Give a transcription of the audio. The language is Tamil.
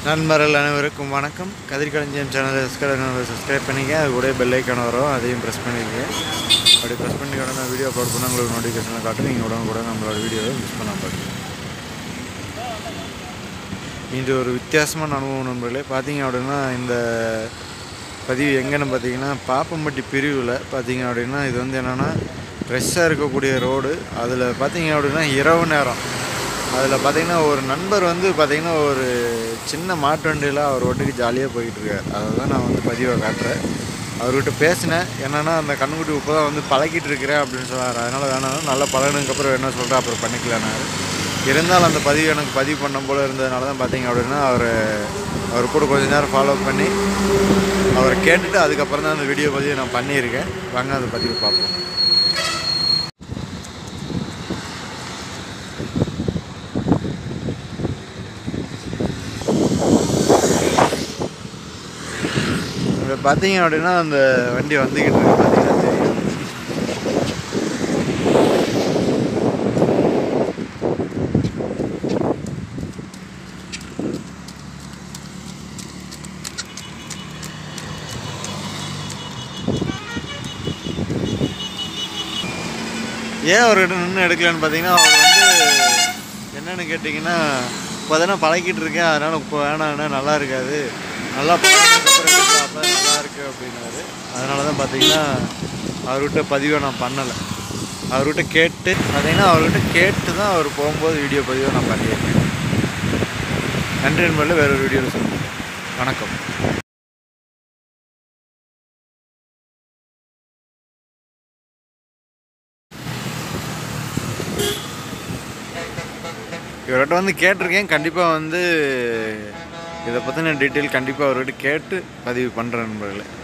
நண்பர்கள் அனைவருக்கும் வணக்கம் கதிர்கலஞ்சியம் சேனலை சப்ஸ்கிரைப் சப்ஸ்கிரைப் பண்ணிக்க அது கூட பெல் ஐக்கான வரும் அதையும் ப்ரெஸ் பண்ணிக்கங்க அப்படி ப்ரெஸ் பண்ணி உடனே வீடியோ அப்லோட் பண்ணால் உங்களுக்கு நோட்டிஃபிகேஷனில் காட்டும் நீங்கள் உடனே கூட நம்மளோட வீடியோவை மிஸ் பண்ணாம பாருங்க இன்று ஒரு வித்தியாசமான அனுபவம் நண்பர்களே பார்த்தீங்க அப்படின்னா இந்த பதிவு எங்கன்னு பார்த்தீங்கன்னா பாப்பம்பட்டி பிரிவில் பார்த்தீங்க அப்படின்னா இது வந்து என்னென்னா ஃப்ரெஷ்ஷாக இருக்கக்கூடிய ரோடு அதில் பார்த்தீங்க அப்படின்னா இரவு நேரம் அதில் பார்த்தீங்கன்னா ஒரு நண்பர் வந்து பார்த்தீங்கன்னா ஒரு சின்ன மாட்டு வண்டியில் அவர் ஒட்டுக்கு ஜாலியாக போயிட்டு இருக்கார் அதை தான் நான் வந்து பதிவை காட்டுறேன் அவர்கிட்ட பேசினேன் என்னென்னா அந்த கண்ணுக்குட்டி இப்போ தான் வந்து பழக்கிட்டு இருக்கிறேன் அப்படின்னு சொன்னார் அதனால் வேணாம் நல்லா பழகினதுக்கப்புறம் என்ன சொல்கிறேன் அப்புறம் பண்ணிக்கலான்னாரு இருந்தாலும் அந்த பதிவு எனக்கு பதிவு பண்ண போல இருந்ததுனால தான் பார்த்தீங்க அப்படின்னா அவர் அவர் கூட கொஞ்ச நேரம் ஃபாலோ பண்ணி அவரை கேட்டுட்டு அதுக்கப்புறம் தான் அந்த வீடியோ பதிவு நான் பண்ணியிருக்கேன் வாங்க அந்த பதிவு பார்ப்போம் இப்போ பார்த்தீங்க அப்படின்னா அந்த வண்டி வந்துக்கிட்டு இருக்கு பார்த்தீங்கன்னா தெரியும் ஏன் அவர்கிட்ட நின்று எடுக்கலன்னு பார்த்தீங்கன்னா அவர் வந்து என்னன்னு கேட்டிங்கன்னா இப்போ தானே பழகிட்டு இருக்கேன் அதனால் இப்போ வேணாண்ணா நல்லா இருக்காது நல்லா பழகினதுக்கப்புறம் எடுத்தா அப்போ நல்லா இருக்கு அப்படின்னாரு அதனால தான் பார்த்தீங்கன்னா அவர்கிட்ட பதிவை நான் பண்ணலை அவர்கிட்ட கேட்டு பார்த்தீங்கன்னா அவர்கிட்ட கேட்டு தான் அவர் போகும்போது வீடியோ பதிவை நான் பண்ணியிருக்கேன் நன்றி நண்பர்களே வேற ஒரு வீடியோவில் சொல்லுங்கள் வணக்கம் இவர்கிட்ட வந்து கேட்டிருக்கேன் கண்டிப்பாக வந்து இதை பற்றின டீட்டெயில் கண்டிப்பாக அவர்கிட்ட கேட்டு பதிவு பண்ணுறேன் நண்பர்களே